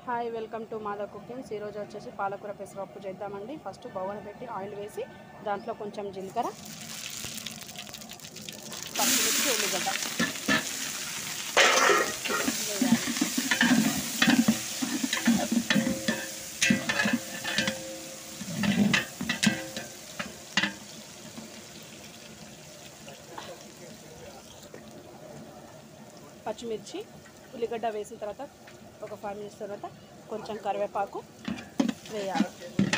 hi welcome to Madhav cookings ఈరోజు వచ్చేసి పాలకూర పెసరపప్పు చేద్దామండి ఫస్ట్ బౌల్ పెట్టి ఆయిల్ వేసి దాంట్లో కొంచెం జీలకర్ర పచ్చిమిర్చి ఉల్లిగడ్డ వేయాలి పచ్చిమిర్చి ఉల్లిగడ్డ వేసిన తర్వాత ఒక ఫైవ్ మినిట్స్ తర్వాత కొంచెం కరివేపాకు వేయాలి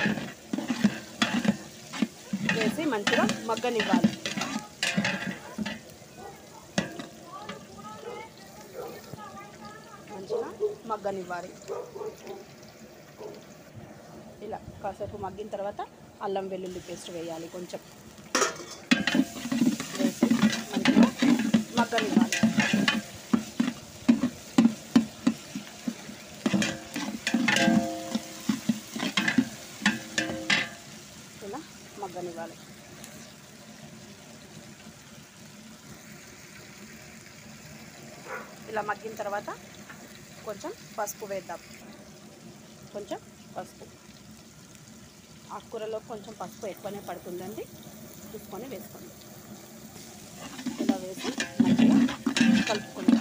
వేసి మంచిగా మగ్గనివ్వాలి మంచిగా మగ్గనివ్వాలి ఇలా కాసేపు మగ్గిన తర్వాత అల్లం వెల్లుల్లి పేస్ట్ వేయాలి కొంచెం వేసి మంచిగా మగ్గనివ్వాలి ఇలా మగ్గనివ్వాలి ఇలా మగ్గిన తర్వాత కొంచెం పసుపు వేద్దాం కొంచెం పసుపు ఆకుకూరలో కొంచెం పసుపు ఎక్కువనే పడుతుందండి చూసుకొని వేసుకోండి ఇలా వేసి మంచిగా కలుపుకుందాం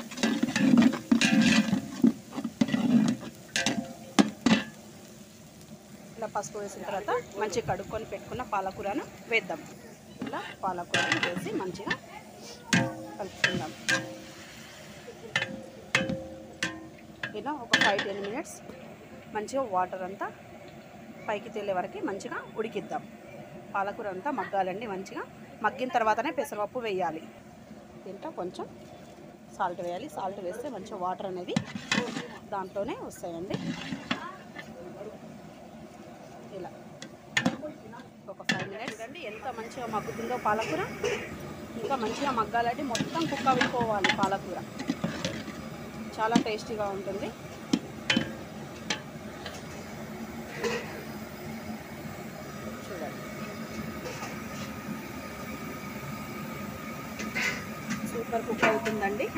ఇలా పసుపు వేసిన తర్వాత మంచిగా కడుక్కొని పెట్టుకున్న పాలకూరను వేద్దాం ఇలా పాలకూరను వేసి మంచిగా కలుపుకుందాం ఇలా ఒక ఫైవ్ టెన్ మినిట్స్ మంచిగా వాటర్ అంతా పైకి తేలే వరకు మంచిగా ఉడికిద్దాం పాలకూర అంతా మగ్గాలండి మంచిగా మగ్గిన తర్వాతనే పెసరపప్పు వేయాలి దీంట్లో కొంచెం సాల్ట్ వేయాలి సాల్ట్ వేస్తే మంచిగా వాటర్ అనేది దాంట్లోనే వస్తాయండి ఇలా ఒక ఫైవ్ మినిట్స్ అండి ఎంత మంచిగా మగ్గుతుందో పాలకూర ఇంకా మంచిగా మగ్గాలంటే మొత్తం కుక్క అయిపోవాలి పాలకూర చాలా టేస్టీగా ఉంటుంది చూడండి సూపర్ కుక్ అవుతుందండి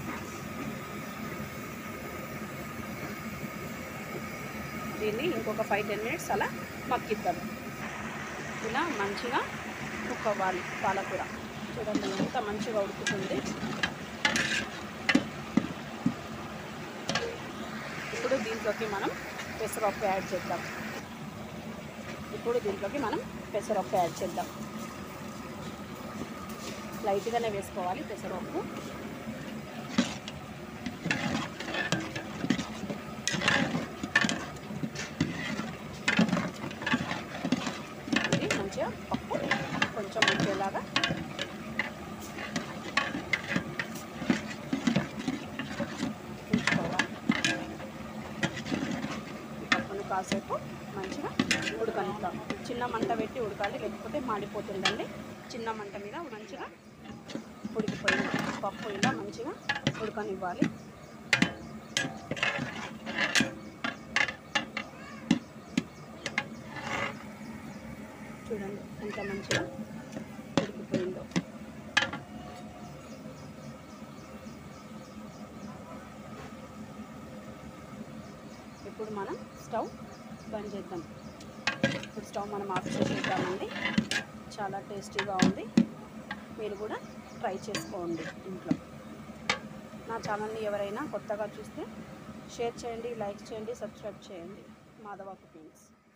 దీన్ని ఇంకొక ఫైవ్ టెన్ మినిట్స్ అలా మక్కిద్దాం ఇలా మంచిగా కుక్ అవ్వాలి పాలకూర చూడండి ఎంత మంచిగా ఉడుకుతుంది ఇప్పుడు దీంట్లోకి మనం పెసరపప్పు యాడ్ చేద్దాం ఇప్పుడు దీంట్లోకి మనం పెసరపప్పు యాడ్ చేద్దాం లైట్గానే వేసుకోవాలి పెసరపప్పు ఇది మంచిగా పప్పు కొంచెం ఉడికేలాగా ఉంచుకోవాలి ఈ పప్పును కాసేపు మంచిగా ఉడకనిద్దాం చిన్న మంట పెట్టి ఉడకాలి లేకపోతే మాడిపోతుందండి చిన్న మంట మీద మంచిగా ఉడికిపోయింది పప్పు ఇలా మంచిగా ఉడకనివ్వాలి చూడండి ఎంత మంచిగా ఉడికిపోయిందో ఇప్పుడు మనం స్టవ్ బంద్ చేద్దాం ఇప్పుడు స్టవ్ మనం ఆఫ్ చేసేద్దామండి చాలా టేస్టీగా ఉంది మీరు కూడా ట్రై చేసుకోండి ఇంట్లో నా ఛానల్ని ఎవరైనా కొత్తగా చూస్తే షేర్ చేయండి లైక్ చేయండి సబ్స్క్రైబ్ చేయండి మాధవ కుకింగ్స్